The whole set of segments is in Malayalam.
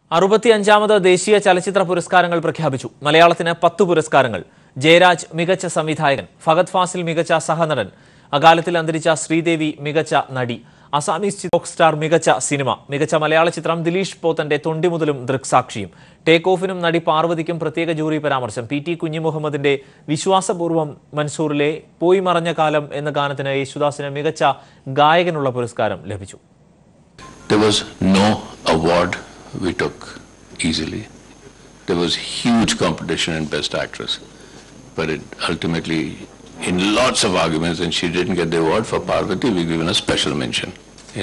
അറുപത്തിയഞ്ചാമത് ദേശീയ ചലച്ചിത്ര പുരസ്കാരങ്ങൾ പ്രഖ്യാപിച്ചു മലയാളത്തിന് പത്ത് പുരസ്കാരങ്ങൾ ജയരാജ് മികച്ച സംവിധായകൻ ഫഹദ് ഫാസിൽ മികച്ച സഹനടൻ അകാലത്തിൽ അന്തരിച്ച ശ്രീദേവി മികച്ച നടി അസാമീസ് റോക്ക് സ്റ്റാർ മികച്ച സിനിമ മികച്ച മലയാള ചിത്രം ദിലീഷ് പോത്തന്റെ തൊണ്ടിമുതലും ദൃക്സാക്ഷിയും ടേക്ക് ഓഫിനും നടി പാർവതിക്കും പ്രത്യേക ജൂറി പരാമർശം പി ടി കുഞ്ഞിമുഹമ്മദിന്റെ വിശ്വാസപൂർവ്വം മൻസൂറിലെ പോയി മറഞ്ഞ കാലം എന്ന ഗാനത്തിന് യേശുദാസിന് മികച്ച ഗായകനുള്ള പുരസ്കാരം ലഭിച്ചു There was no award we took easily. There was huge competition in Best Actress. But it ultimately, in lots of arguments, and she didn't get the award for Parvati, we given a special mention in,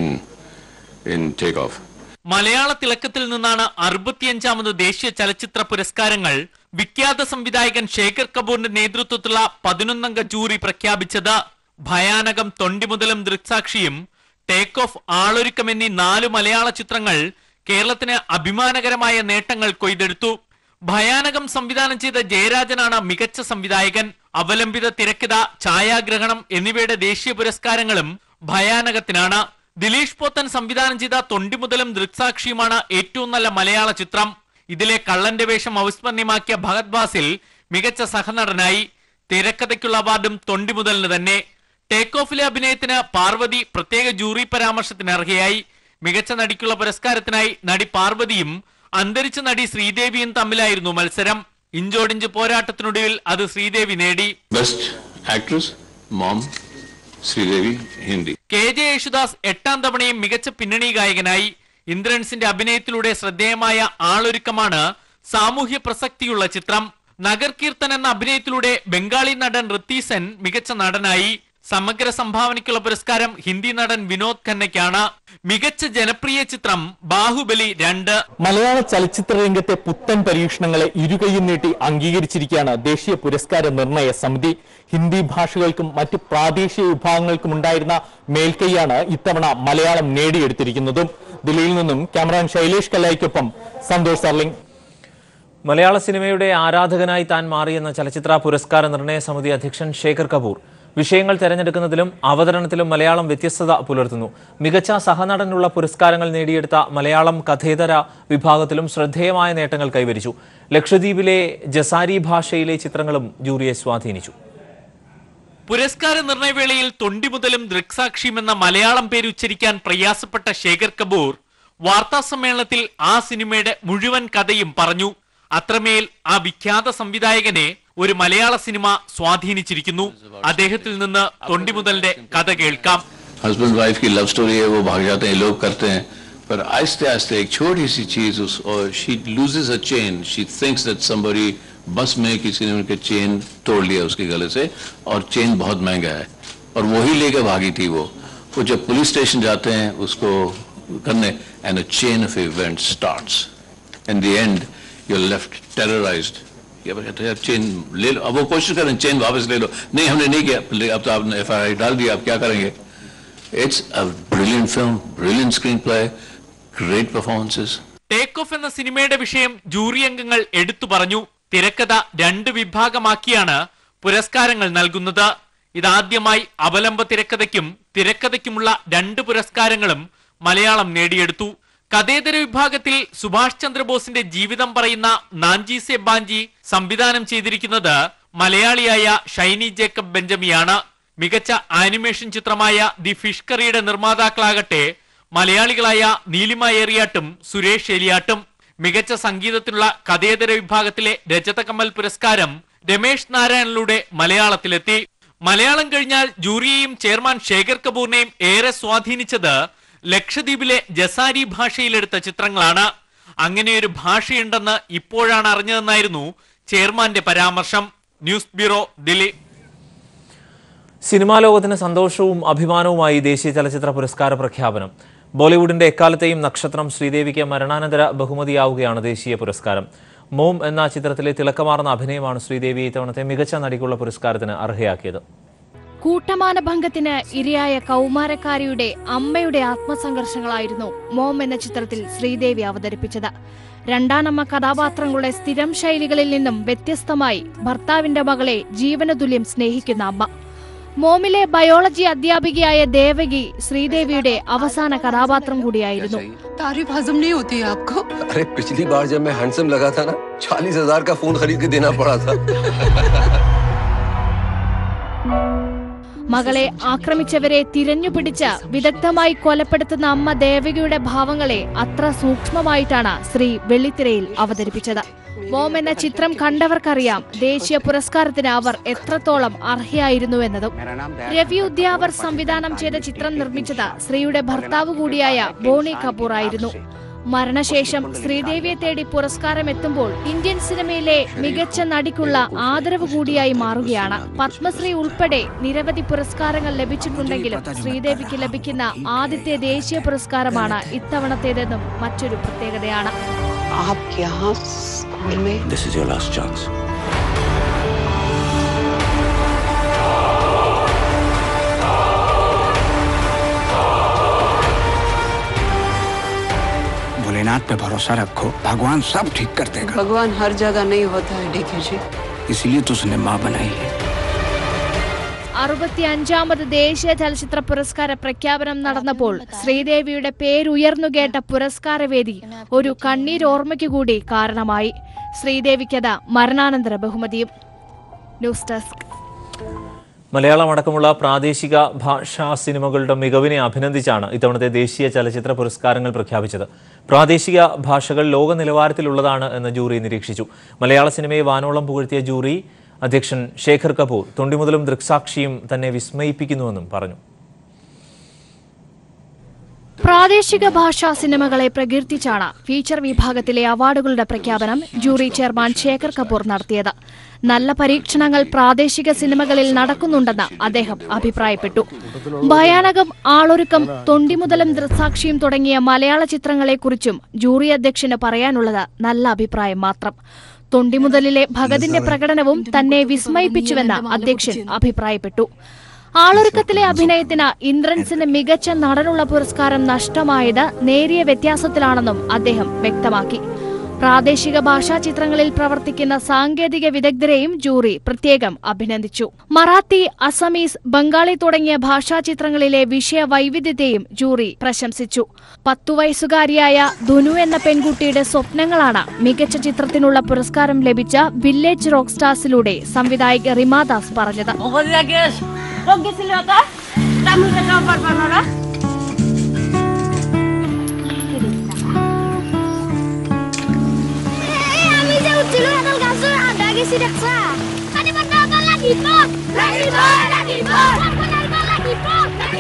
in Takeoff. മലയാള തിളക്കത്തിൽ നിന്നാണ് അറുപത്തിയഞ്ചാമത് ദേശീയ ചലച്ചിത്ര പുരസ്കാരങ്ങൾ വിഖ്യാത സംവിധായകൻ ശേഖർ കപൂറിന്റെ നേതൃത്വത്തിലുള്ള പതിനൊന്നംഗ ജൂറി പ്രഖ്യാപിച്ചത് ഭയാനകം തൊണ്ടിമുതലും ദൃക്സാക്ഷിയും ടേക്ക് ഓഫ് ആളൊരുക്കം എന്നീ നാല് മലയാള ചിത്രങ്ങൾ കേരളത്തിന് അഭിമാനകരമായ നേട്ടങ്ങൾ കൊയ്തെടുത്തു ഭയാനകം സംവിധാനം ചെയ്ത ജയരാജനാണ് മികച്ച സംവിധായകൻ അവലംബിത തിരക്കഥ ഛായാഗ്രഹണം എന്നിവയുടെ ദേശീയ പുരസ്കാരങ്ങളും ഭയാനകത്തിനാണ് ദിലീഷ് പോത്തൻ സംവിധാനം ചെയ്ത തൊണ്ടിമുതലും ദൃക്സാക്ഷിയുമാണ് ഏറ്റവും നല്ല മലയാള ചിത്രം ഇതിലെ കള്ളന്റെ വേഷം അവിസ്മരണീയമാക്കിയ ഭഗത് ബാസിൽ മികച്ച സഹനടനായി തിരക്കഥയ്ക്കുള്ള അവാർഡും തൊണ്ടിമുതലിന് തന്നെ ടേക്ക് ഓഫിലെ അഭിനയത്തിന് പാർവതി പ്രത്യേക ജൂറി പരാമർശത്തിന് അർഹയായി മികച്ച നടിക്കുള്ള പുരസ്കാരത്തിനായി നടി പാർവതിയും അന്തരിച്ച നടി ശ്രീദേവിയും തമ്മിലായിരുന്നു മത്സരം ഇഞ്ചോടിഞ്ച് പോരാട്ടത്തിനൊടുവിൽ അത് ശ്രീദേവി നേടി Best Actress, Mom, Sridevi, Hindi. K J Yesudas എട്ടാം തവണയും മികച്ച പിന്നണി ഗായകനായി ഇന്ദ്രൻസിന്റെ അഭിനയത്തിലൂടെ ശ്രദ്ധേയമായ ആളൊരുക്കമാണ് സാമൂഹ്യ പ്രസക്തിയുള്ള ചിത്രം നഗർ കീർത്തൻ എന്ന അഭിനയത്തിലൂടെ ബംഗാളി നടൻ ഋത്തീസൻ മികച്ച നടനായി സമഗ്ര സംഭാവനയ്ക്കുള്ള പുരസ്കാരം ഹിന്ദി നടൻ വിനോദ് ഖന്നയ്ക്കാണ് മികച്ച ജനപ്രിയ ചിത്രം ബാഹുബലി രണ്ട് മലയാള ചലച്ചിത്ര രംഗത്തെ പുത്തൻ പരീക്ഷണങ്ങളെ ഇരുകൈയും നീട്ടി അംഗീകരിച്ചിരിക്കുകയാണ് ദേശീയ പുരസ്കാര നിർണയ സമിതി ഹിന്ദി ഭാഷകൾക്കും മറ്റ് പ്രാദേശിക വിഭാഗങ്ങൾക്കും ഉണ്ടായിരുന്ന മേൽക്കൈയാണ് ഇത്തവണ മലയാളം നേടിയെടുത്തിരിക്കുന്നതും ദില്ലിയിൽ നിന്നും ക്യാമറാൻ ശൈലേഷ് കല്ലായിക്കൊപ്പം സന്തോഷ് സർലിംഗ് മലയാള സിനിമയുടെ ആരാധകനായി താൻ മാറിയെന്ന ചലച്ചിത്ര പുരസ്കാര നിർണയ സമിതി അധ്യക്ഷൻ ശേഖർ കപൂർ വിഷയങ്ങൾ തെരഞ്ഞെടുക്കുന്നതിലും അവതരണത്തിലും മലയാളം വ്യത്യസ്തത പുലർത്തുന്നു മികച്ച സഹനടനുള്ള പുരസ്കാരങ്ങൾ നേടിയെടുത്ത മലയാളം കഥേതര വിഭാഗത്തിലും ശ്രദ്ധേയമായ നേട്ടങ്ങൾ കൈവരിച്ചു ലക്ഷദ്വീപിലെ ജസാരി ഭാഷയിലെ ചിത്രങ്ങളും ജൂറിയെ സ്വാധീനിച്ചു പുരസ്കാര നിർണയവേളയിൽ തൊണ്ടിമുതലും ദൃക്സാക്ഷിയും എന്ന മലയാളം പേര് ഉച്ചരിക്കാൻ പ്രയാസപ്പെട്ട ശേഖർ കപൂർ വാർത്താ സമ്മേളനത്തിൽ ആ സിനിമയുടെ മുഴുവൻ കഥയും പറഞ്ഞു അത്രമേൽ ആ വിഖ്യാത സംവിധായകനെ ഒരു മലയാള സിനിമ സ്വാധീനിച്ചിരിക്കുന്നു അദ്ദേഹത്തിൽ നിന്ന് തൊണ്ടിമുതലിന്റെ കഥ കേൾക്കാം हस्बैंड वाइफ की लव स्टोरी है वो भाग जाते हैं लोग करते हैं पर आहिस्ते आहिस्ते एक छोटी सी चीज उस और she loses a chain she thinks that somebody bus में किसी ने उनके चेन तोड़ लिया उसके गले से और चेन बहुत महंगा है और वही लेके भागी थी वो वो जब पुलिस स्टेशन जाते हैं उसको करने and a chain of event starts in the end you are left terrorized ये अब कहते हैं, यार चेन ले लो अब वो कोशिश करें चेन वापस ले लो नहीं हमने नहीं किया अब तो आपने एफ डाल दिया आप क्या करेंगे It's a brilliant film, brilliant screenplay, great performances. Take off എന്ന സിനിമയുടെ വിഷയം ജൂറി അംഗങ്ങൾ എടുത്തു പറഞ്ഞു തിരക്കഥ രണ്ട് വിഭാഗമാക്കിയാണ് പുരസ്കാരങ്ങൾ നൽകുന്നത് ഇതാദ്യമായി അവലംബ തിരക്കഥയ്ക്കും തിരക്കഥയ്ക്കുമുള്ള രണ്ട് പുരസ്കാരങ്ങളും മലയാളം നേടിയെടുത്തു കഥേതര വിഭാഗത്തിൽ സുഭാഷ് ചന്ദ്രബോസിന്റെ ജീവിതം പറയുന്ന നാഞ്ചി സെ ബാഞ്ചി സംവിധാനം ചെയ്തിരിക്കുന്നത് മലയാളിയായ ഷൈനി ജേക്കബ് ബെഞ്ചമിയാണ് മികച്ച ആനിമേഷൻ ചിത്രമായ ദി ഫിഷ് കറിയുടെ നിർമ്മാതാക്കളാകട്ടെ മലയാളികളായ നീലിമ ഏറിയാട്ടും സുരേഷ് ഏലിയാട്ടും മികച്ച സംഗീതത്തിനുള്ള കഥേതര വിഭാഗത്തിലെ രജതകമൽ പുരസ്കാരം രമേഷ് നാരായണനിലൂടെ മലയാളത്തിലെത്തി മലയാളം കഴിഞ്ഞാൽ ജൂറിയെയും ചെയർമാൻ ശേഖർ കപൂറിനെയും ഏറെ സ്വാധീനിച്ചത് ലക്ഷദ്വീപിലെ ജസാരി ഭാഷയിലെടുത്ത ചിത്രങ്ങളാണ് അങ്ങനെയൊരു ഭാഷയുണ്ടെന്ന് ഇപ്പോഴാണ് അറിഞ്ഞതെന്നായിരുന്നു ചെയർമാന്റെ പരാമർശം ന്യൂസ് ബ്യൂറോ ദില്ലി സിനിമാ ലോകത്തിന് സന്തോഷവും അഭിമാനവുമായി ദേശീയ ചലച്ചിത്ര പുരസ്കാര പ്രഖ്യാപനം ബോളിവുഡിന്റെ എക്കാലത്തെയും നക്ഷത്രം ശ്രീദേവിക്ക് മരണാനന്തര ബഹുമതിയാവുകയാണ് ദേശീയ പുരസ്കാരം മോം എന്ന ചിത്രത്തിലെ തിളക്കമാർന്ന അഭിനയമാണ് ശ്രീദേവി ഇത്തവണത്തെ മികച്ച നടിക്കുള്ള പുരസ്കാരത്തിന് അർഹയാക്കിയത് കൂട്ടമാനഭംഗത്തിന് ഇരയായ കൗമാരക്കാരിയുടെ അമ്മയുടെ ആത്മസംഘർഷങ്ങളായിരുന്നു മോം എന്ന ചിത്രത്തിൽ ശ്രീദേവി അവതരിപ്പിച്ചത് രണ്ടാനമ്മ കഥാപാത്രങ്ങളുടെ സ്ഥിരം ശൈലികളിൽ നിന്നും വ്യത്യസ്തമായി ഭർത്താവിന്റെ മകളെ ജീവനതുല്യം സ്നേഹിക്കുന്ന അമ്മ മോമിലെ ബയോളജി അധ്യാപികയായ ദേവകി ശ്രീദേവിയുടെ അവസാന കഥാപാത്രം കൂടിയായിരുന്നു तारीफ हजम नहीं होती है आपको अरे पिछली बार जब मैं हैंडसम लगा था ना चालीस हजार का फोन खरीद के देना पड़ा था മകളെ ആക്രമിച്ചവരെ തിരഞ്ഞുപിടിച്ച് വിദഗ്ധമായി കൊലപ്പെടുത്തുന്ന അമ്മ ദേവകിയുടെ ഭാവങ്ങളെ അത്ര സൂക്ഷ്മമായിട്ടാണ് ശ്രീ വെള്ളിത്തിരയിൽ അവതരിപ്പിച്ചത് മോം എന്ന ചിത്രം കണ്ടവർക്കറിയാം ദേശീയ പുരസ്കാരത്തിന് അവർ എത്രത്തോളം അർഹയായിരുന്നുവെന്നതും രവി ഉദ്യാവർ സംവിധാനം ചെയ്ത ചിത്രം നിർമ്മിച്ചത് ശ്രീയുടെ ഭർത്താവ് കൂടിയായ ബോണി കപൂർ ആയിരുന്നു മരണശേഷം ശ്രീദേവിയെ തേടി പുരസ്കാരം എത്തുമ്പോൾ ഇന്ത്യൻ സിനിമയിലെ മികച്ച നടിക്കുള്ള ആദരവ് കൂടിയായി മാറുകയാണ് പത്മശ്രീ ഉൾപ്പെടെ നിരവധി പുരസ്കാരങ്ങൾ ലഭിച്ചിട്ടുണ്ടെങ്കിലും ശ്രീദേവിക്ക് ലഭിക്കുന്ന ആദ്യത്തെ ദേശീയ പുരസ്കാരമാണ് ഇത്തവണത്തേതെന്നും മറ്റൊരു പ്രത്യേകതയാണ് आप यहाँ स्कूल में this is your last chance Bholenath पे भरोसा रखो भगवान सब ठीक कर देगा भगवान हर जगह नहीं होता है डीके जी इसीलिए तो उसने माँ बनाई है അറുപത്തി അഞ്ചാമത് ദേശീയ ചലച്ചിത്ര പുരസ്കാര പ്രഖ്യാപനം നടന്നപ്പോൾ ശ്രീദേവിയുടെ പേരുയർന്നു കേട്ട പുരസ്കാരവേദി ഒരു കണ്ണീരോർമ്മയ്ക്ക് കൂടി കാരണമായി ശ്രീദേവിക്കത് മരണാനന്തര ബഹുമതിയും ന്യൂസ് ഡെസ്ക് മലയാളം അടക്കമുള്ള പ്രാദേശിക ഭാഷാ സിനിമകളുടെ മികവിനെ അഭിനന്ദിച്ചാണ് ഇത്തവണത്തെ ദേശീയ ചലച്ചിത്ര പുരസ്കാരങ്ങൾ പ്രഖ്യാപിച്ചത് പ്രാദേശിക ഭാഷകൾ ലോക നിലവാരത്തിലുള്ളതാണ് എന്ന് ജൂറി നിരീക്ഷിച്ചു മലയാള സിനിമയെ വാനോളം പുകഴ്ത്തിയ ജൂറി അധ്യക്ഷൻ ശേഖർ കപൂർ തൊണ്ടിമുതലും ദൃക്സാക്ഷിയും തന്നെ വിസ്മയിപ്പിക്കുന്നുവെന്നും പറഞ്ഞു പ്രാദേശിക ഭാഷാ സിനിമകളെ പ്രകീർത്തിച്ചാണ് ഫീച്ചർ വിഭാഗത്തിലെ അവാർഡുകളുടെ പ്രഖ്യാപനം ജൂറി ചെയർമാൻ ശേഖർ കപൂർ നടത്തിയത് നല്ല പരീക്ഷണങ്ങൾ പ്രാദേശിക സിനിമകളിൽ നടക്കുന്നുണ്ടെന്ന് അദ്ദേഹം അഭിപ്രായപ്പെട്ടു ഭയാനകം ആളൊരുക്കം തൊണ്ടിമുതലും ദൃക്സാക്ഷിയും തുടങ്ങിയ മലയാള ചിത്രങ്ങളെക്കുറിച്ചും ജൂറി അധ്യക്ഷന് പറയാനുള്ളത് നല്ല അഭിപ്രായം മാത്രം തൊണ്ടിമുതലിലെ ഭഗതിന്റെ പ്രകടനവും തന്നെ വിസ്മയിപ്പിച്ചുവെന്ന് അധ്യക്ഷൻ അഭിപ്രായപ്പെട്ടു ആളൊരുക്കത്തിലെ അഭിനയത്തിന് ഇന്ദ്രൻസിന് മികച്ച നടനുള്ള പുരസ്കാരം നഷ്ടമായത് നേരിയ വ്യത്യാസത്തിലാണെന്നും അദ്ദേഹം വ്യക്തമാക്കി പ്രാദേശിക ഭാഷാ ചിത്രങ്ങളിൽ പ്രവർത്തിക്കുന്ന സാങ്കേതിക വിദഗ്ധരെയും ജൂറി പ്രത്യേകം അഭിനന്ദിച്ചു മറാത്തി അസമീസ് ബംഗാളി തുടങ്ങിയ ഭാഷാ ചിത്രങ്ങളിലെ വിഷയ വൈവിധ്യത്തെയും ജൂറി പ്രശംസിച്ചു പത്തു വയസ്സുകാരിയായ ധുനു എന്ന പെൺകുട്ടിയുടെ സ്വപ്നങ്ങളാണ് മികച്ച ചിത്രത്തിനുള്ള പുരസ്കാരം ലഭിച്ച വില്ലേജ് റോക്ക് സ്റ്റാർസിലൂടെ സംവിധായക റിമാദാസ് പറഞ്ഞത് আমি যে উঠিলো এডাল গাছৰ আধা গেছি দেখছা কাটি পাতাব লাগিব লাগিব লাগিব লাগিব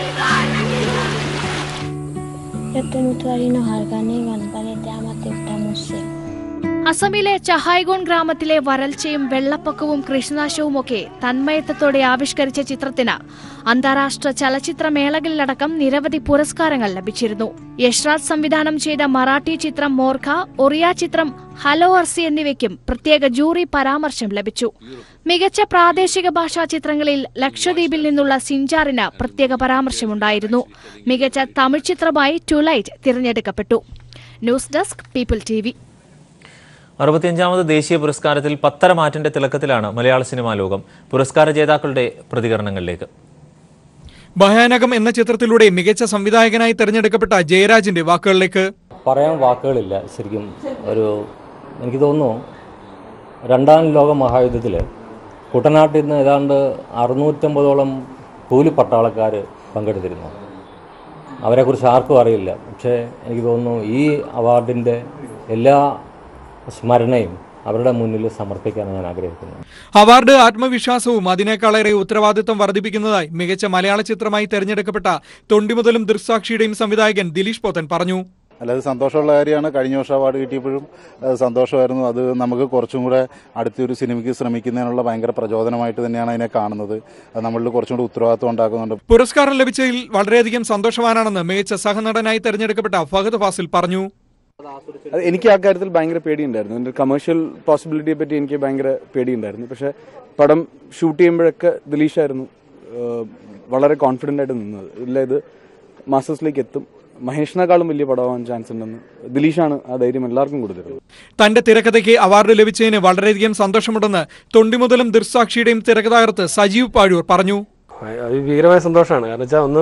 মুঠুৱাৰী নোহোৱাৰ কাৰণে বানপানীতে আমাৰ দেউতা মৰিছিল അസമിലെ ചഹായ്ഗോൺ ഗ്രാമത്തിലെ വരൾച്ചയും വെള്ളപ്പൊക്കവും കൃഷിനാശവുമൊക്കെ തന്മയത്വത്തോടെ ആവിഷ്കരിച്ച ചിത്രത്തിന് അന്താരാഷ്ട്ര ചലച്ചിത്രമേളകളിലടക്കം നിരവധി പുരസ്കാരങ്ങൾ ലഭിച്ചിരുന്നു യശ്രാജ് സംവിധാനം ചെയ്ത മറാഠി ചിത്രം മോർഖ ഒറിയ ചിത്രം ഹലോ അർസി എന്നിവയ്ക്കും പ്രത്യേക ജൂറി പരാമർശം ലഭിച്ചു മികച്ച പ്രാദേശിക ഭാഷാ ചിത്രങ്ങളിൽ ലക്ഷദ്വീപിൽ നിന്നുള്ള സിഞ്ചാറിന് പ്രത്യേക പരാമർശമുണ്ടായിരുന്നു മികച്ച തമിഴ് ചിത്രമായി ടുലൈറ്റ് തിരഞ്ഞെടുക്കപ്പെട്ടു news desk people T V അറുപത്തിയഞ്ചാമത് ദേശീയ പുരസ്കാരത്തിൽ പത്തരമാറ്റിന്റെ തിളക്കത്തിലാണ് മലയാള സിനിമാ ലോകം പുരസ്കാര ജേതാക്കളുടെ പ്രതികരണങ്ങളിലേക്ക് ഭയാനകം എന്ന ചിത്രത്തിലൂടെ മികച്ച സംവിധായകനായി തെരഞ്ഞെടുക്കപ്പെട്ട ജയരാജിന്റെ വാക്കുകളിലേക്ക് പറയാൻ വാക്കുകളില്ല ശരിക്കും ഒരു എനിക്ക് തോന്നുന്നു രണ്ടാം ലോക മഹായുദ്ധത്തിൽ കുട്ടനാട്ടിൽ നിന്ന് ഏതാണ്ട് അറുന്നൂറ്റമ്പതോളം കൂലിപ്പട്ടാളക്കാർ പങ്കെടുത്തിരുന്നു അവരെക്കുറിച്ച് ആർക്കും അറിയില്ല പക്ഷേ എനിക്ക് തോന്നുന്നു ഈ അവാർഡിൻ്റെ എല്ലാ സ്മരണയും അവരുടെ മുന്നിൽ സമർപ്പിക്കാൻ ഞാൻ ആഗ്രഹിക്കുന്നു അവാർഡ് ആത്മവിശ്വാസവും അതിനേക്കാളേറെ ഉത്തരവാദിത്വം വർദ്ധിപ്പിക്കുന്നതായി മികച്ച മലയാള ചിത്രമായി തെരഞ്ഞെടുക്കപ്പെട്ട തൊണ്ടിമുതലും ദൃക്സാക്ഷിയുടെയും സംവിധായകൻ ദിലീഷ് പോത്തൻ പറഞ്ഞു അല്ലാതെ സന്തോഷമുള്ള കാര്യമാണ് കഴിഞ്ഞ വർഷം അവാർഡ് കിട്ടിയപ്പോഴും അത് സന്തോഷമായിരുന്നു അത് നമുക്ക് കുറച്ചും കൂടെ അടുത്തൊരു സിനിമയ്ക്ക് ശ്രമിക്കുന്നതിനുള്ള ഭയങ്കര പ്രചോദനമായിട്ട് തന്നെയാണ് അതിനെ കാണുന്നത് അത് നമ്മളിൽ കുറച്ചും കൂടി ഉത്തരവാദിത്വം ഉണ്ടാക്കുന്നുണ്ട് പുരസ്കാരം ലഭിച്ചതിൽ വളരെയധികം സന്തോഷവാനാണെന്ന് മികച്ച സഹനടനായി തെരഞ്ഞെടുക്കപ്പെട്ട ഫഹദ് ഫാസിൽ പറഞ്ഞു അത് എനിക്ക് ആ കാര്യത്തിൽ ഭയങ്കര പേടിയുണ്ടായിരുന്നു എൻ്റെ കമേഴ്ഷ്യൽ പോസിബിലിറ്റിയെ പറ്റി എനിക്ക് ഭയങ്കര പേടിയുണ്ടായിരുന്നു പക്ഷേ പടം ഷൂട്ട് ചെയ്യുമ്പോഴൊക്കെ ദിലീഷായിരുന്നു ഏഹ്, വളരെ കോൺഫിഡൻ്റ് ആയിട്ട് നിന്നത് ഇല്ല ഇത് മാസ്റ്റേഴ്സിലേക്ക് എത്തും മഹേഷിനെക്കാളും വലിയ പടമാവാൻ ചാൻസ് ഉണ്ടെന്ന് ദിലീഷാണ് ആ ധൈര്യം എല്ലാവർക്കും കൊടുത്തിട്ടുള്ളത് തന്റെ തിരക്കഥയ്ക്ക് അവാർഡ് ലഭിച്ചതിന് വളരെയധികം സന്തോഷമുണ്ടെന്ന് തൊണ്ടിമുതലും ദൃക്സാക്ഷിയുടെയും തിരക്കഥാകൃത്ത് സജീവ് പാഴൂർ പറഞ്ഞു അത് ഭീകരമായ സന്തോഷമാണ് കാരണം വെച്ചാൽ ഒന്ന്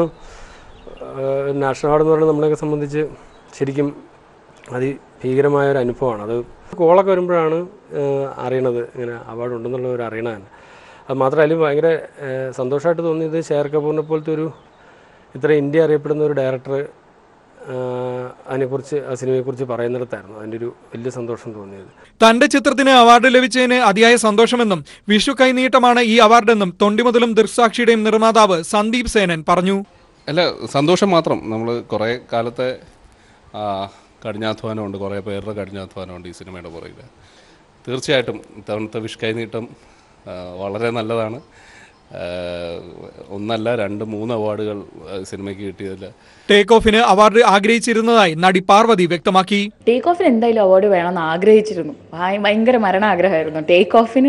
നാഷണൽ അവാർഡ് എന്ന് പറയുന്നത് നമ്മളെയൊക്കെ സംബന്ധിച്ച് ശരിക്കും അതി ഭീകരമായ ഒരു അനുഭവമാണ് അത് കോളൊക്കെ വരുമ്പോഴാണ് ഏഹ്, അറിയണത് ഇങ്ങനെ അവാർഡ് ഉണ്ടെന്നുള്ള ഒരു അറിയണ തന്നെ അത് മാത്രമല്ല അതിൽ ഭയങ്കര ഏഹ്, സന്തോഷമായിട്ട് തോന്നിയത് ഷെയർ കപൂറിനെ പോലത്തെ ഒരു ഇത്ര ഇന്ത്യ അറിയപ്പെടുന്ന ഒരു ഡയറക്ടർ അതിനെക്കുറിച്ച് ആ സിനിമയെക്കുറിച്ച് പറയുന്നിടത്തായിരുന്നു അതിൻ്റെ ഒരു വലിയ സന്തോഷം തോന്നിയത് തന്റെ ചിത്രത്തിന് അവാർഡ് ലഭിച്ചതിന് അതിയായ സന്തോഷമെന്നും വിഷു കൈനീട്ടമാണ് ഈ അവാർഡെന്നും തൊണ്ടിമുതലും ദൃക്സാക്ഷിയുടെയും നിർമ്മാതാവ് സന്ദീപ് സേനൻ പറഞ്ഞു അല്ല സന്തോഷം മാത്രം നമ്മൾ കുറേ കാലത്തെ ആ, കഠിനാധ്വാനമുണ്ട് കുറേ പേരുടെ കഠിനാധ്വാനമുണ്ട് ഈ സിനിമയുടെ പുറകിൽ തീർച്ചയായിട്ടും ഇത്തവണത്തെ വിഷ് കൈനീട്ടം ആ, വളരെ നല്ലതാണ് ആ, ഒന്നല്ല രണ്ട് മൂന്ന് അവാർഡുകൾ ആ, സിനിമയ്ക്ക് കിട്ടിയതിൽ ടേക്ക് ഓഫിന് അവാർഡ് ആഗ്രഹിച്ചിരുന്നതായി നടി പാർവതി വ്യക്തമാക്കി ടേക്ക് ഓഫിന് എന്തായാലും അവാർഡ് വേണമെന്ന് ആഗ്രഹിച്ചിരുന്നു ഭയ- ഭയങ്കര മരണാഗ്രഹമായിരുന്നു ടേക്ക് ഓഫിന്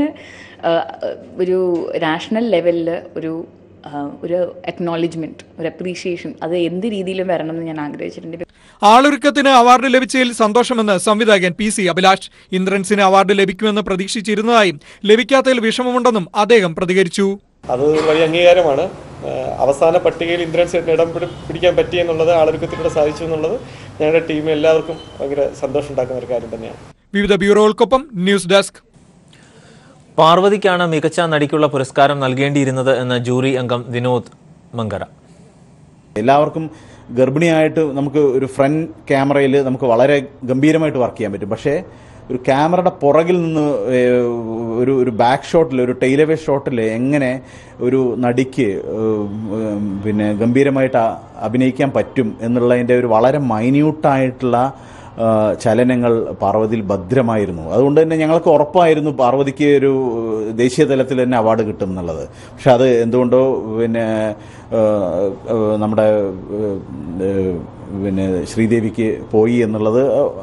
ഒരു നാഷണൽ ലെവലിൽ ഒരു ആ, ഒരു അക്നോളജ്മെൻറ്റ് ഒരു അപ്രീഷിയേഷൻ അത് എന്ത് രീതിയിലും വരണം എന്ന് ഞാൻ ആഗ്രഹിച്ചിട്ടുണ്ട് ആളൊരുക്കത്തിന് അവാർഡ് ലഭിച്ചതിൽ സന്തോഷമെന്ന് സംവിധായകൻ പി സി അഭിലാഷ് ഇന്ദ്രൻസിന് അവാർഡ് ലഭിക്കുമെന്ന് പ്രതീക്ഷിച്ചിരുന്നതായും ലഭിക്കാത്തതിൽ വിഷമമുണ്ടെന്നും അദ്ദേഹം പ്രതികരിച്ചു അത് വലിയ അംഗീകാരമാണ് ആഹ് അവസാന പട്ടികയിൽ ഇന്ദ്രൻസ് ഇടം പിടി- പിടിക്കാൻ പറ്റി എന്നുള്ളത് ആളൊരുക്കത്തിലൂടെ സാധിച്ചു എന്നുള്ളത് ഞങ്ങളുടെ ടീമിൽ എല്ലാവർക്കും ഭയങ്കര സന്തോഷം ഉണ്ടാക്കുന്ന ഒരു കാര്യം തന്നെയാണ് വിവിധ ബ്യൂറോകൾക്കൊപ്പം ന്യൂസ് ഡെസ്ക് പാർവതിക്കാണ് മികച്ച നടിക്കുള്ള പുരസ്കാരം നൽകേണ്ടിയിരുന്നത് എന്ന് ജൂറി അംഗം വിനോദ് മങ്കര എല്ലാവർക്കും ഗർഭിണിയായിട്ട് നമുക്ക് ഒരു ഫ്രണ്ട് ക്യാമറയിൽ നമുക്ക് വളരെ ഗംഭീരമായിട്ട് വർക്ക് ചെയ്യാൻ പറ്റും പക്ഷേ ഒരു ക്യാമറയുടെ പുറകിൽ നിന്ന് ഏഹ്, ഒരു ഒരു ബാക്ക് ഷോട്ടിൽ ഒരു ടൈലവേ ഷോട്ടിൽ എങ്ങനെ ഒരു നടിക്ക് ഏഹ്, പിന്നെ ഗംഭീരമായിട്ട് അ- അഭിനയിക്കാൻ പറ്റും എന്നുള്ളതിൻ്റെ ഒരു വളരെ മൈന്യൂട്ടായിട്ടുള്ള ആ, ചലനങ്ങൾ പാർവതിയിൽ ഭദ്രമായിരുന്നു അതുകൊണ്ട് തന്നെ ഞങ്ങൾക്ക് ഉറപ്പായിരുന്നു പാർവതിക്ക് ഒരു ദേശീയ തലത്തിൽ തന്നെ അവാർഡ് കിട്ടും എന്നുള്ളത് പക്ഷെ അത് എന്തുകൊണ്ടോ പിന്നെ ആ, ആ, നമ്മുടെ ആ, പിന്നെ ശ്രീദേവിക്ക് പോയി എന്നുള്ളത്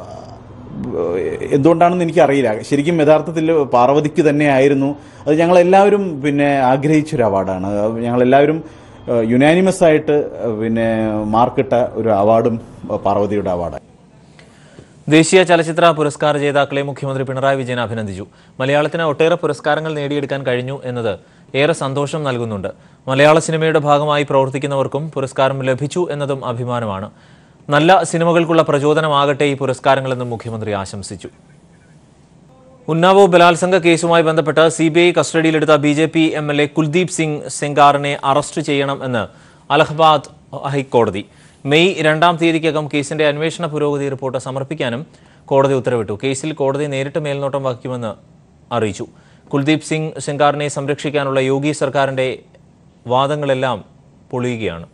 എന്തുകൊണ്ടാണെന്ന് എനിക്കറിയില്ല ശരിക്കും യഥാർത്ഥത്തിൽ പാർവതിക്ക് തന്നെ ആയിരുന്നു അത് ഞങ്ങളെല്ലാവരും പിന്നെ ആഗ്രഹിച്ചൊരു അവാർഡാണ് ഞങ്ങളെല്ലാവരും യുനാനിമസ് ആയിട്ട് പിന്നെ മാർക്കിട്ട ഒരു അവാർഡും പാർവതിയുടെ അവാർഡാണ് ദേശീയ ചലച്ചിത്ര പുരസ്കാര ജേതാക്കളെ മുഖ്യമന്ത്രി പിണറായി വിജയൻ അഭിനന്ദിച്ചു മലയാളത്തിന് ഒട്ടേറെ പുരസ്കാരങ്ങൾ നേടിയെടുക്കാൻ കഴിഞ്ഞു എന്നത് ഏറെ സന്തോഷം നൽകുന്നുണ്ട് മലയാള സിനിമയുടെ ഭാഗമായി പ്രവർത്തിക്കുന്നവർക്കും പുരസ്കാരം ലഭിച്ചു എന്നതും അഭിമാനമാണ് നല്ല സിനിമകൾക്കുള്ള പ്രചോദനമാകട്ടെ ഈ പുരസ്കാരങ്ങളെന്നും മുഖ്യമന്ത്രി ആശംസിച്ചു ഉന്നാവോ ബലാത്സംഗ കേസുമായി ബന്ധപ്പെട്ട് സി ബി ഐ കസ്റ്റഡിയിലെടുത്ത B J P M L A Kuldeep Singh സെങ്കാറിനെ അറസ്റ്റ് ചെയ്യണം എന്ന് അലഹബാദ് ഹൈക്കോടതി മെയ് രണ്ടാം തീയതിക്കകം കേസിന്റെ അന്വേഷണ പുരോഗതി റിപ്പോർട്ട് സമർപ്പിക്കാനും കോടതി ഉത്തരവിട്ടു കേസിൽ കോടതി നേരിട്ട് മേൽനോട്ടം വഹിക്കുമെന്ന് അറിയിച്ചു കുൽദീപ് സിംഗ് സെങ്കാറിനെ സംരക്ഷിക്കാനുള്ള യോഗി സർക്കാരിന്റെ വാദങ്ങളെല്ലാം പൊളിയുകയാണ്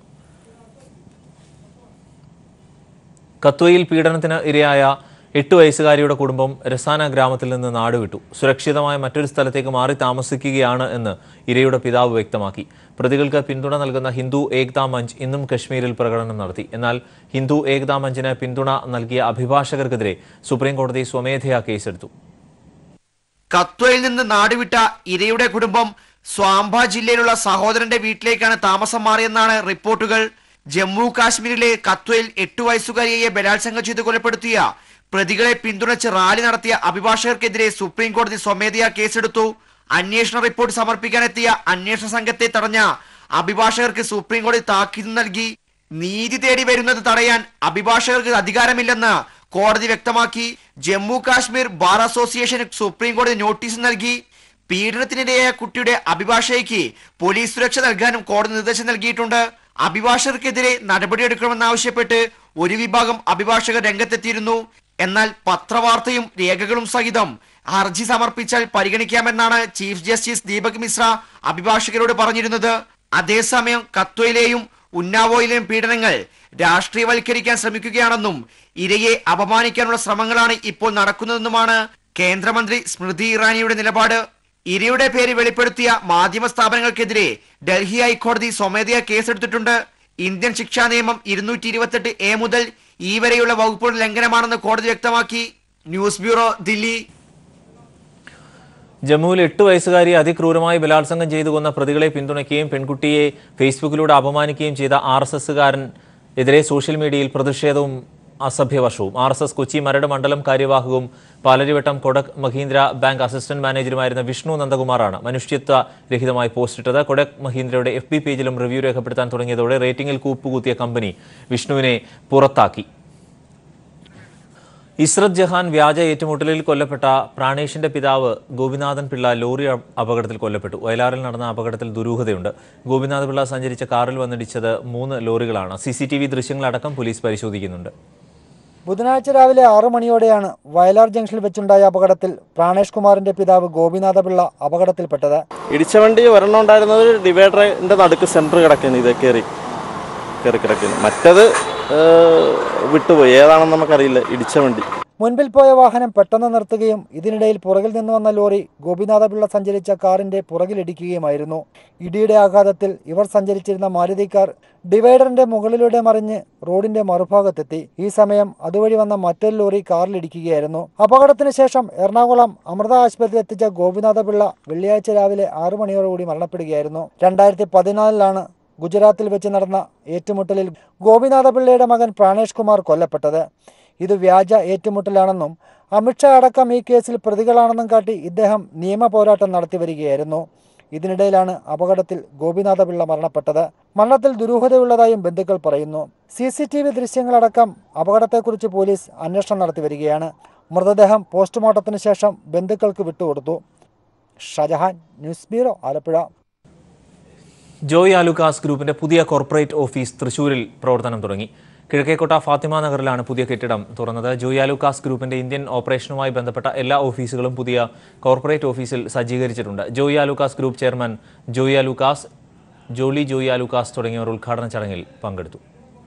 കത്വയിൽ പീഡനത്തിന് ഇരയായ എട്ട് വയസ്സുകാരിയുടെ കുടുംബം രസാന ഗ്രാമത്തിൽ നിന്ന് നാടുവിട്ടു സുരക്ഷിതമായ മറ്റൊരു സ്ഥലത്തേക്ക് മാറി താമസിക്കുകയാണ് എന്ന് ഇരയുടെ പിതാവ് വ്യക്തമാക്കി പ്രതികൾക്ക് പിന്തുണ നൽകുന്ന ഹിന്ദു ഏക്താ മഞ്ച് ഇന്നും കശ്മീരിൽ പ്രകടനം നടത്തി എന്നാൽ ഹിന്ദു ഏക്താ മഞ്ചിന് പിന്തുണ നൽകിയ അഭിഭാഷകർക്കെതിരെ സുപ്രീംകോടതി സ്വമേധയാ കേസെടുത്തു കത്വയിൽ നിന്ന് നാടുവിട്ട ഇരയുടെ കുടുംബം സ്വാംബ ജില്ലയിലുള്ള സഹോദരന്റെ വീട്ടിലേക്കാണ് താമസം മാറിയെന്നാണ് റിപ്പോർട്ടുകൾ ജമ്മു കാശ്മീരിലെ കത്വയിൽ എട്ടു വയസ്സുകാരിയെ ബലാത്സംഗം ചെയ്ത് കൊലപ്പെടുത്തിയ പ്രതികളെ പിന്തുണച്ച് റാലി നടത്തിയ അഭിഭാഷകർക്കെതിരെ സുപ്രീം കോടതി സ്വമേധയാ കേസെടുത്തു അന്വേഷണ റിപ്പോർട്ട് സമർപ്പിക്കാനെത്തിയ അന്വേഷണ സംഘത്തെ തടഞ്ഞ അഭിഭാഷകർക്ക് സുപ്രീം കോടതി താക്കീത് നൽകി നീതി തേടി വരുന്നത് തടയാൻ അഭിഭാഷകർക്ക് അധികാരമില്ലെന്ന് കോടതി വ്യക്തമാക്കി ജമ്മു കാശ്മീർ ബാർ അസോസിയേഷന് സുപ്രീം കോടതി നോട്ടീസ് നൽകി പീഡനത്തിനിരയായ കുട്ടിയുടെ അഭിഭാഷകയ്ക്ക് പോലീസ് സുരക്ഷ നൽകാനും കോടതി നിർദ്ദേശം നൽകിയിട്ടുണ്ട് അഭിഭാഷകർക്കെതിരെ നടപടിയെടുക്കണമെന്നാവശ്യപ്പെട്ട് ഒരു വിഭാഗം അഭിഭാഷകർ രംഗത്തെത്തിയിരുന്നു എന്നാൽ പത്രവാർത്തയും രേഖകളും സഹിതം ഹർജി സമർപ്പിച്ചാൽ പരിഗണിക്കാമെന്നാണ് ചീഫ് ജസ്റ്റിസ് ദീപക് മിശ്ര അഭിഭാഷകരോട് പറഞ്ഞിരുന്നത് അതേസമയം കത്വയിലെയും ഉന്നാവോയിലെയും പീഡനങ്ങൾ രാഷ്ട്രീയവൽക്കരിക്കാൻ ശ്രമിക്കുകയാണെന്നും ഇരയെ അപമാനിക്കാനുള്ള ശ്രമങ്ങളാണ് ഇപ്പോൾ നടക്കുന്നതെന്നുമാണ് കേന്ദ്രമന്ത്രി സ്മൃതി ഇറാനിയുടെ നിലപാട് ഇരയുടെ പേര് വെളിപ്പെടുത്തിയ മാധ്യമ സ്ഥാപനങ്ങൾക്കെതിരെ ഡൽഹി ഹൈക്കോടതി സ്വമേധയാ കേസെടുത്തിട്ടുണ്ട് ഇന്ത്യൻ ശിക്ഷാ നിയമം ഇരുന്നൂറ്റി ഇരുപത്തെട്ട് എ മുതൽ ഈ വരെയുള്ള വകുപ്പുകളുടെ ലംഘനമാണെന്ന് കോടതി വ്യക്തമാക്കി ന്യൂസ് ബ്യൂറോ ദില്ലി ജമ്മുവിൽ എട്ട് വയസ്സുകാരിയെ അതിക്രൂരമായി ബലാത്സംഗം ചെയ്തു കൊന്ന പ്രതികളെ പിന്തുണയ്ക്കുകയും പെൺകുട്ടിയെ ഫേസ്ബുക്കിലൂടെ അപമാനിക്കുകയും ചെയ്ത ആർ എസ് എസുകാരൻ എതിരെ സോഷ്യൽ മീഡിയയിൽ പ്രതിഷേധവും അസഭ്യവർഷവും R S S Kochi Maradu മണ്ഡലം കാര്യവാഹകവും പാലരിവട്ടം കൊടക് മഹീന്ദ്ര ബാങ്ക് അസിസ്റ്റന്റ് മാനേജറുമായിരുന്ന വിഷ്ണു നന്ദകുമാറാണ് മനുഷ്യത്വ രഹിതമായി പോസ്റ്റിട്ടത് കൊടക് മഹീന്ദ്രയുടെ എഫ് ബി പേജിലും റിവ്യൂ രേഖപ്പെടുത്താൻ തുടങ്ങിയതോടെ റേറ്റിംഗിൽ കൂപ്പുകുത്തിയ കമ്പനി വിഷ്ണുവിനെ പുറത്താക്കി ഇസ്രത് ജഹാൻ വ്യാജ ഏറ്റുമുട്ടലിൽ കൊല്ലപ്പെട്ട പ്രാണേഷിന്റെ പിതാവ് ഗോപിനാഥൻ പിള്ള ലോറി അപ- അപകടത്തിൽ കൊല്ലപ്പെട്ടു വയലാറിൽ നടന്ന അപകടത്തിൽ ദുരൂഹതയുണ്ട് ഗോപിനാഥ പിള്ള സഞ്ചരിച്ച കാറിൽ വന്നിടിച്ചത് മൂന്ന് ലോറികളാണ് സി സി ടി വി ദൃശ്യങ്ങളടക്കം പോലീസ് പരിശോധിക്കുന്നുണ്ട് ബുധനാഴ്ച രാവിലെ ആറു മണിയോടെയാണ് വയലാർ ജംഗ്ഷനിൽ വെച്ചുണ്ടായ അപകടത്തിൽ പ്രാണേഷ് കുമാറിന്റെ പിതാവ് ഗോപിനാഥപിള്ള അപകടത്തിൽപ്പെട്ടത് ഇടിച്ച വണ്ടി ഒരെണ്ണമുണ്ടായിരുന്നത് ഡിവൈഡറിന്റെ നടുക്ക് സെന്റർ കിടക്കുന്നു ഇത് കയറി കയറി കിടക്കുന്നു മറ്റത് ഏഹ്, വിട്ടുപോയി ഏതാണെന്ന് നമുക്കറിയില്ല ഇടിച്ച വണ്ടി മുൻപിൽ പോയ വാഹനം പെട്ടെന്ന് നിർത്തുകയും ഇതിനിടയിൽ പുറകിൽ നിന്ന് വന്ന ലോറി ഗോപിനാഥപിള്ള സഞ്ചരിച്ച കാറിന്റെ പുറകിലിടിക്കുകയുമായിരുന്നു ഇടിയുടെ ആഘാതത്തിൽ ഇവർ സഞ്ചരിച്ചിരുന്ന മാരുതി കാർ ഡിവൈഡറിന്റെ മുകളിലൂടെ മറിഞ്ഞ് റോഡിന്റെ മറുഭാഗത്തെത്തി ഈ സമയം അതുവഴി വന്ന മറ്റൊരു ലോറി കാറിലിടിക്കുകയായിരുന്നു അപകടത്തിന് ശേഷം എറണാകുളം അമൃത ആശുപത്രിയിൽ എത്തിച്ച ഗോപിനാഥപിള്ള വെള്ളിയാഴ്ച രാവിലെ ആറു മണിയോടുകൂടി മരണപ്പെടുകയായിരുന്നു രണ്ടായിരത്തി പതിനാലിലാണ് ഗുജറാത്തിൽ വെച്ച് നടന്ന ഏറ്റുമുട്ടലിൽ ഗോപിനാഥപിള്ളയുടെ മകൻ പ്രാണേഷ് കുമാർ കൊല്ലപ്പെട്ടത് ഇത് വ്യാജ ഏറ്റുമുട്ടലാണെന്നും അമിത്ഷാ അടക്കം ഈ കേസിൽ പ്രതികളാണെന്നും കാട്ടി ഇദ്ദേഹം നിയമ പോരാട്ടം നടത്തി വരികയായിരുന്നു ഇതിനിടയിലാണ് അപകടത്തിൽ ഗോപിനാഥപിള്ള മരണപ്പെട്ടത് മരണത്തിൽ ദുരൂഹതയുള്ളതായും ബന്ധുക്കൾ പറയുന്നു സി സി ടി വി ദൃശ്യങ്ങളടക്കം അപകടത്തെക്കുറിച്ച് പോലീസ് അന്വേഷണം നടത്തി വരികയാണ് മൃതദേഹം പോസ്റ്റ്മോർട്ടത്തിന് ശേഷം ബന്ധുക്കൾക്ക് വിട്ടുകൊടുത്തു ഷജഹാൻ ന്യൂസ് ബ്യൂറോ ആലപ്പുഴ ജോയ് ആലുക്കാസ് ഗ്രൂപ്പിന്റെ പുതിയ കോർപ്പറേറ്റ് ഓഫീസ് തൃശൂരിൽ പ്രവർത്തനം തുടങ്ങി കിഴക്കേക്കോട്ട ഫാത്തിമ നഗറിലാണ് പുതിയ കെട്ടിടം തുറന്നത് ജോയ് ആലുക്കാസ് ഗ്രൂപ്പിന്റെ ഇന്ത്യൻ ഓപ്പറേഷനുമായി ബന്ധപ്പെട്ട എല്ലാ ഓഫീസുകളും പുതിയ കോർപ്പറേറ്റ് ഓഫീസിൽ സജ്ജീകരിച്ചിട്ടുണ്ട് ജോയ് ആലുക്കാസ് ഗ്രൂപ്പ് ചെയർമാൻ ജോയ് ആലുക്കാസ് ജോളി ജോയ് ആലുക്കാസ് തുടങ്ങിയവർ ഉദ്ഘാടന ചടങ്ങിൽ പങ്കെടുത്തു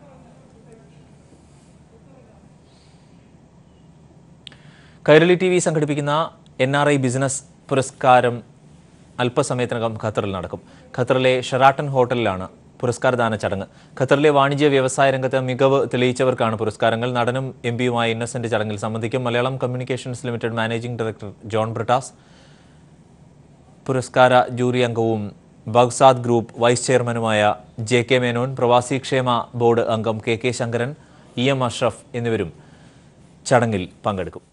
കൈരളി ടി വി സംഘടിപ്പിക്കുന്ന എൻ ആർ ഐ ബിസിനസ് പുരസ്കാരം അല്പസമയത്തിനകം ഖത്തറിൽ നടക്കും ഖത്തറിലെ ഷെറാട്ടൺ ഹോട്ടലിലാണ് പുരസ്കാരദാന ചടങ്ങ് ഖത്തറിലെ വാണിജ്യ വ്യവസായ രംഗത്ത് മികവ് തെളിയിച്ചവർക്കാണ് പുരസ്കാരങ്ങൾ നടനും എം പിയുമായ ഇന്നസെന്റ് ചടങ്ങിൽ സംബന്ധിക്കും Malayalam communications limited managing director John Brittas പുരസ്കാര ജൂറി അംഗവും ബഗ്സാദ് ഗ്രൂപ്പ് വൈസ് ചെയർമാനുമായ ജെ കെ മേനോൻ പ്രവാസി ക്ഷേമ ബോർഡ് അംഗം K K Sankaran E M Ashraf എന്നിവരും ചടങ്ങിൽ പങ്കെടുക്കും